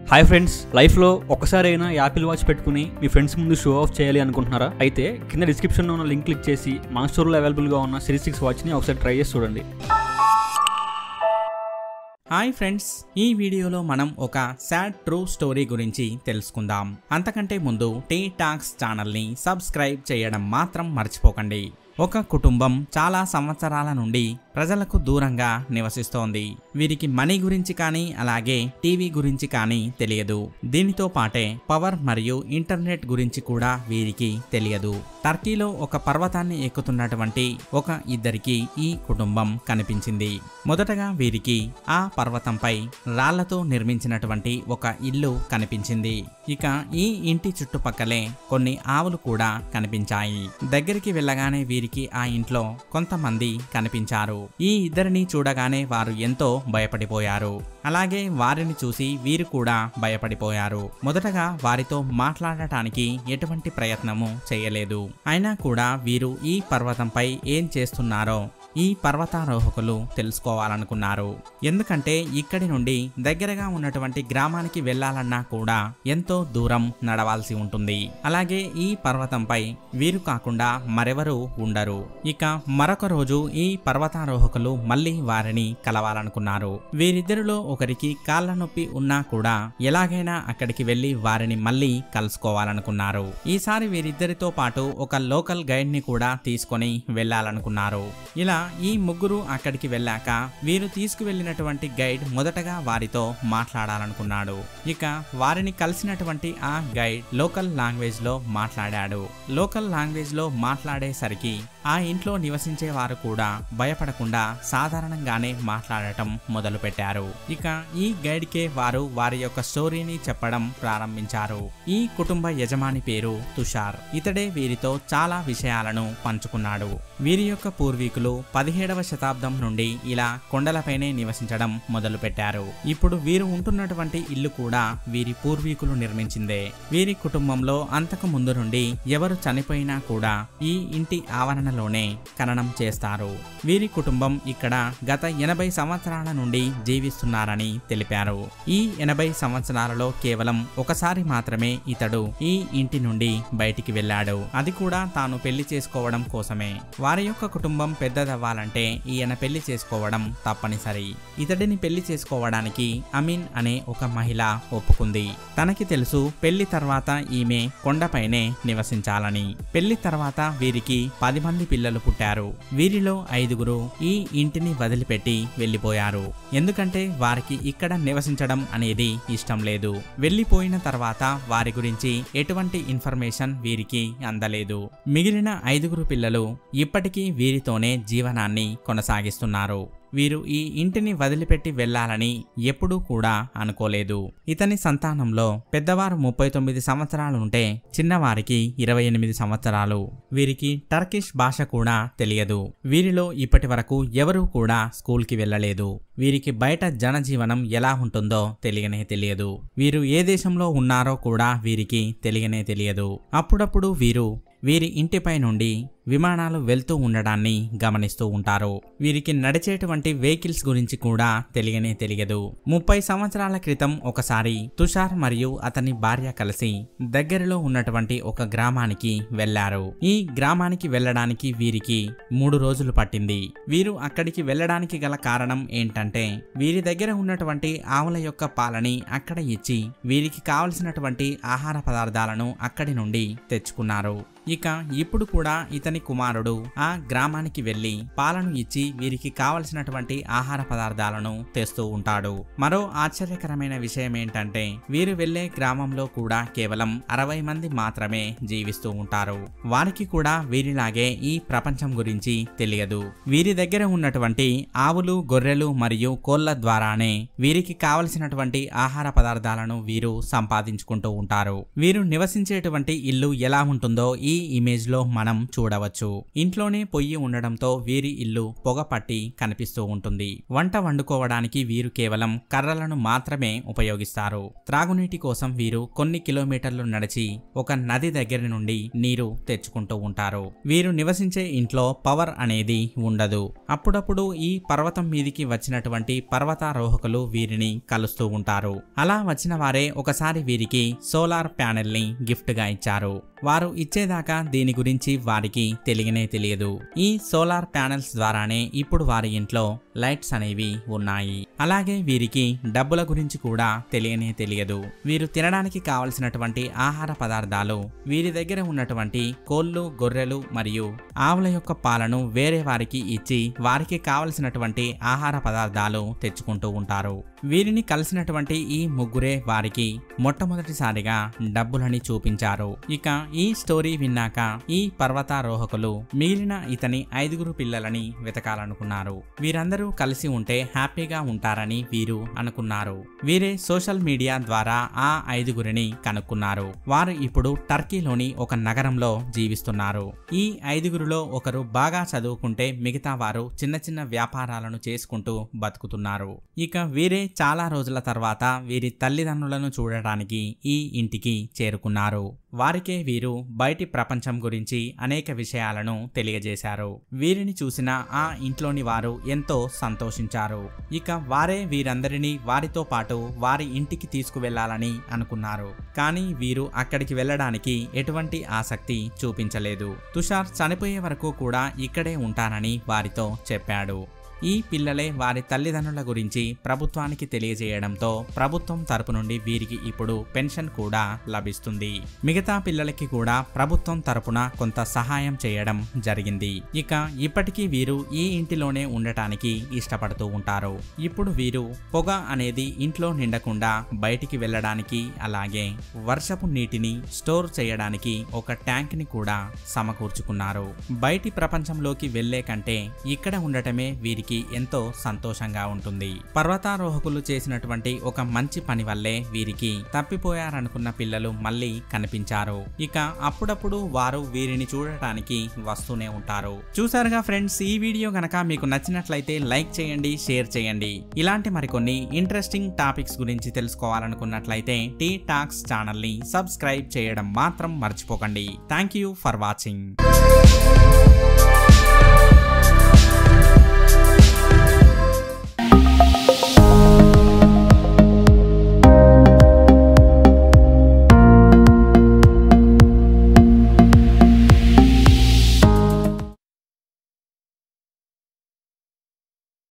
hi friends లైఫ్లో ఒకసారైనా Apple watch పెట్టుకుని మీ ఫ్రెండ్స్ ముందు షో ఆఫ్ చేయాలి అనుకుంటున్నారా అయితే కింద డిస్క్రిప్షన్లో ఉన్న లింక్ క్లిక్ చేసి మన స్టోర్లో అవైలబుల్గా ఉన్న సిరీస్ సిక్స్ వాచ్ని ఒకసారి ట్రై చేసి చూడండి హాయ్ ఫ్రెండ్స్ ఈ వీడియోలో మనం ఒక సాడ్ ట్రూ స్టోరీ గురించి తెలుసుకుందాం అంతకంటే ముందు టీ టాక్స్ ఛానల్ని సబ్స్క్రైబ్ చేయడం మాత్రం మర్చిపోకండి ఒక కుటుంబం చాలా సంవత్సరాల నుండి ప్రజలకు దూరంగా నివసిస్తోంది వీరికి మనీ గురించి కానీ అలాగే టీవీ గురించి కానీ తెలియదు దీనితో పాటే పవర్ మరియు ఇంటర్నెట్ గురించి కూడా వీరికి తెలియదు టర్కీలో ఒక పర్వతాన్ని ఎక్కుతున్నటువంటి ఒక ఇద్దరికి ఈ కుటుంబం కనిపించింది మొదటగా వీరికి ఆ పర్వతంపై రాళ్లతో నిర్మించినటువంటి ఒక ఇల్లు కనిపించింది ఇక ఈ ఇంటి చుట్టుపక్కలే కొన్ని ఆవులు కూడా కనిపించాయి దగ్గరికి వెళ్ళగానే వీరికి ఆ ఇంట్లో కొంతమంది కనిపించారు ఈ ఇద్దరిని చూడగానే వారు ఎంతో భయపడిపోయారు అలాగే వారిని చూసి వీరు కూడా భయపడిపోయారు మొదటగా వారితో మాట్లాడటానికి ఎటువంటి ప్రయత్నము చేయలేదు అయినా కూడా వీరు ఈ పర్వతంపై ఏం చేస్తున్నారో ఈ పర్వతారోహకులు తెలుసుకోవాలనుకున్నారు ఎందుకంటే ఇక్కడి నుండి దగ్గరగా ఉన్నటువంటి గ్రామానికి వెళ్ళాలన్నా కూడా ఎంతో దూరం నడవాల్సి ఉంటుంది అలాగే ఈ పర్వతంపై వీరు కాకుండా మరెవరూ ఉండరు ఇక మరొక రోజు ఈ పర్వతారోహకులు మళ్ళీ వారిని కలవాలనుకున్నారు వీరిద్దరిలో ఒకరికి కాళ్ళ నొప్పి ఉన్నా కూడా ఎలాగైనా అక్కడికి వెళ్లి వారిని మళ్ళీ కలుసుకోవాలనుకున్నారు ఈసారి వీరిద్దరితో పాటు ఒక లోకల్ గైడ్ ని కూడా తీసుకొని వెళ్ళాలనుకున్నారు ఇలా ఈ ముగ్గురు అక్కడికి వెళ్ళాక వీరు తీసుకువెళ్ళినటువంటి గైడ్ మొదటగా వారితో మాట్లాడాలనుకున్నాడు ఇక వారిని కలిసినటువంటి ఆ గైడ్ లోకల్ లాంగ్వేజ్ లో మాట్లాడాడు లోకల్ లాంగ్వేజ్ లో మాట్లాడేసరికి ఆ ఇంట్లో నివసించే వారు కూడా భయపడకుండా సాధారణంగానే మాట్లాడటం మొదలుపెట్టారు ఇక ఈ గైడ్ కే వారు వారి యొక్క స్టోరీని చెప్పడం ప్రారంభించారు ఈ కుటుంబ యజమాని పేరు తుషార్ ఇతడే వీరితో చాలా విషయాలను పంచుకున్నాడు వీరి యొక్క పూర్వీకులు పదిహేడవ శతాబ్దం నుండి ఇలా కొండలపైనే నివసించడం మొదలుపెట్టారు ఇప్పుడు వీరు ఉంటున్నటువంటి ఇల్లు కూడా వీరి పూర్వీకులు నిర్మించిందే వీరి కుటుంబంలో అంతకు ముందు నుండి ఎవరు చనిపోయినా కూడా ఈ ఇంటి ఆవరణలోనే ఖననం చేస్తారు వీరి కుటుంబం ఇక్కడ గత ఎనభై సంవత్సరాల నుండి జీవిస్తున్నారని తెలిపారు ఈ ఎనభై సంవత్సరాలలో కేవలం ఒకసారి మాత్రమే ఇతడు ఈ ఇంటి నుండి బయటికి వెళ్ళాడు అది కూడా తాను పెళ్లి చేసుకోవడం కోసమే వారి యొక్క కుటుంబం పెద్దదవ్వాలంటే ఈయన పెళ్లి చేసుకోవడం తప్పనిసరి ఇతడిని పెళ్లి చేసుకోవడానికి అమీన్ అనే ఒక మహిళ ఒప్పుకుంది తనకి తెలుసు పెళ్లి తర్వాత ఈమె కొండపైనే నివసించాలని పెళ్లి తర్వాత వీరికి పది మంది పిల్లలు పుట్టారు వీరిలో ఐదుగురు ఈ ఇంటిని వదిలిపెట్టి వెళ్లిపోయారు ఎందుకంటే వారికి ఇక్కడ నివసించడం అనేది ఇష్టం లేదు వెళ్లిపోయిన తర్వాత వారి గురించి ఎటువంటి ఇన్ఫర్మేషన్ వీరికి అందలేదు మిగిలిన ఐదుగురు పిల్లలు ఇప్పటికీ వీరితోనే జీవనాన్ని కొనసాగిస్తున్నారు వీరు ఈ ఇంటిని వదిలిపెట్టి వెళ్లాలని ఎప్పుడూ కూడా అనుకోలేదు ఇతని సంతానంలో పెద్దవారు ముప్పై తొమ్మిది సంవత్సరాలు ఉంటే చిన్నవారికి ఇరవై ఎనిమిది సంవత్సరాలు వీరికి టర్కిష్ భాష కూడా తెలియదు వీరిలో ఇప్పటి వరకు ఎవరూ కూడా స్కూల్కి వెళ్ళలేదు వీరికి బయట జనజీవనం ఎలా ఉంటుందో తెలియనే తెలియదు వీరు ఏ దేశంలో ఉన్నారో కూడా వీరికి తెలియనే తెలియదు అప్పుడప్పుడు వీరు వీరి ఇంటిపై నుండి విమానాలు వెళ్తూ ఉండడాన్ని గమనిస్తూ ఉంటారు వీరికి నడిచేటువంటి వెహికల్స్ గురించి కూడా తెలియనే తెలియదు ముప్పై సంవత్సరాల క్రితం ఒకసారి తుషార్ మరియు అతని భార్య కలిసి దగ్గరలో ఉన్నటువంటి ఒక గ్రామానికి వెళ్లారు ఈ గ్రామానికి వెళ్ళడానికి వీరికి మూడు రోజులు పట్టింది వీరు అక్కడికి వెళ్ళడానికి గల కారణం ఏంటంటే వీరి దగ్గర ఉన్నటువంటి ఆవుల యొక్క పాలని అక్కడ ఇచ్చి వీరికి కావలసినటువంటి ఆహార పదార్థాలను అక్కడి నుండి తెచ్చుకున్నారు ఇక ఇప్పుడు కూడా ఇతని కుమారుడు ఆ గ్రామానికి వెళ్లి పాలను ఇచ్చి వీరికి కావలసినటువంటి ఆహార పదార్థాలను తెస్తూ ఉంటాడు మరో ఆశ్చర్యకరమైన విషయం ఏంటంటే వీరు వెళ్లే గ్రామంలో కూడా కేవలం అరవై మంది మాత్రమే జీవిస్తూ ఉంటారు వారికి కూడా వీరిలాగే ఈ ప్రపంచం గురించి తెలియదు వీరి దగ్గర ఉన్నటువంటి ఆవులు గొర్రెలు మరియు కోళ్ల ద్వారానే వీరికి కావలసినటువంటి ఆహార పదార్థాలను వీరు సంపాదించుకుంటూ ఉంటారు వీరు నివసించేటువంటి ఇల్లు ఎలా ఉంటుందో ఈ ఇమేజ్ లో మనం చూడవచ్చు చెప్పవచ్చు ఇంట్లోనే పొయ్యి ఉండడంతో వీరి ఇల్లు పొగ పట్టి కనిపిస్తూ ఉంటుంది వంట వండుకోవడానికి వీరు కేవలం కర్రలను మాత్రమే ఉపయోగిస్తారు త్రాగునీటి కోసం వీరు కొన్ని కిలోమీటర్లు నడిచి ఒక నది దగ్గర నుండి నీరు తెచ్చుకుంటూ ఉంటారు వీరు నివసించే ఇంట్లో పవర్ అనేది ఉండదు అప్పుడప్పుడు ఈ పర్వతం మీదికి వచ్చినటువంటి పర్వతారోహకులు వీరిని కలుస్తూ ఉంటారు అలా వచ్చిన వారే ఒకసారి వీరికి సోలార్ ప్యానెల్ ని గిఫ్ట్ గా ఇచ్చారు వారు ఇచ్చేదాకా దీని గురించి వారికి తెలియనే తెలియదు ఈ సోలార్ ప్యానెల్స్ ద్వారానే ఇప్పుడు వారి ఇంట్లో లైట్స్ అనేవి ఉన్నాయి అలాగే వీరికి డబ్బుల గురించి కూడా తెలియనే తెలియదు వీరు తినడానికి కావలసినటువంటి ఆహార పదార్థాలు వీరి దగ్గర ఉన్నటువంటి కోళ్ళు గొర్రెలు మరియు ఆవుల యొక్క పాలను వేరే వారికి ఇచ్చి వారికి కావలసినటువంటి ఆహార పదార్థాలు తెచ్చుకుంటూ ఉంటారు వీరిని కలిసినటువంటి ఈ ముగ్గురే వారికి మొట్టమొదటిసారిగా డబ్బులని చూపించారు ఇక ఈ స్టోరీ విన్నాక ఈ పర్వతారోహకులు మిగిలిన ఇతని ఐదుగురు పిల్లలని వెతకాలనుకున్నారు వీరందరూ కలిసి ఉంటే హ్యాపీగా ఉంటారని వీరు అనుకున్నారు వీరే సోషల్ మీడియా ద్వారా ఆ ఐదుగురిని కనుక్కున్నారు వారు ఇప్పుడు టర్కీలోని ఒక నగరంలో జీవిస్తున్నారు ఈ ఐదుగురిలో ఒకరు బాగా చదువుకుంటే మిగతా వారు చిన్న చిన్న వ్యాపారాలను చేసుకుంటూ బతుకుతున్నారు ఇక వీరే చాలా రోజుల తర్వాత వీరి తల్లిదండ్రులను చూడటానికి ఈ ఇంటికి చేరుకున్నారు వారికే వీరు బయటి ప్రపంచం గురించి అనేక విషయాలను తెలియజేశారు వీరిని చూసిన ఆ ఇంట్లోని వారు ఎంతో సంతోషించారు ఇక వారే వీరందరినీ వారితో పాటు వారి ఇంటికి తీసుకువెళ్లాలని అనుకున్నారు కానీ వీరు అక్కడికి వెళ్ళడానికి ఎటువంటి ఆసక్తి చూపించలేదు తుషార్ చనిపోయే వరకు కూడా ఇక్కడే ఉంటానని వారితో చెప్పాడు ఈ పిల్లలే వారి తల్లిదండ్రుల గురించి ప్రభుత్వానికి తెలియజేయడంతో ప్రభుత్వం తరపు నుండి వీరికి ఇప్పుడు పెన్షన్ కూడా లభిస్తుంది మిగతా పిల్లలకి కూడా ప్రభుత్వం తరపున కొంత సహాయం చేయడం జరిగింది ఇక ఇప్పటికీ వీరు ఈ ఇంటిలోనే ఉండటానికి ఇష్టపడుతూ ఉంటారు ఇప్పుడు వీరు పొగ అనేది ఇంట్లో నిండకుండా బయటికి వెళ్ళడానికి అలాగే వర్షపు నీటిని స్టోర్ చేయడానికి ఒక ట్యాంక్ ని కూడా సమకూర్చుకున్నారు బయటి ప్రపంచంలోకి వెళ్లే కంటే ఇక్కడ ఉండటమే వీరికి ఎంతో సంతోషంగా ఉంటుంది పర్వతారోహకులు చేసినటువంటి ఒక మంచి పని వల్లే వీరికి తప్పిపోయారనుకున్న పిల్లలు మళ్ళీ కనిపించారు ఇక అప్పుడప్పుడు వారు వీరిని చూడటానికి వస్తూనే ఉంటారు చూసారుగా ఫ్రెండ్స్ ఈ వీడియో గనక మీకు నచ్చినట్లయితే లైక్ చేయండి షేర్ చేయండి ఇలాంటి మరికొన్ని ఇంట్రెస్టింగ్ టాపిక్స్ గురించి తెలుసుకోవాలనుకున్నట్లయితే టీ టాక్స్ ఛానల్ ని సబ్స్క్రైబ్ చేయడం మాత్రం మర్చిపోకండి థ్యాంక్ యూ ఫర్ వాచింగ్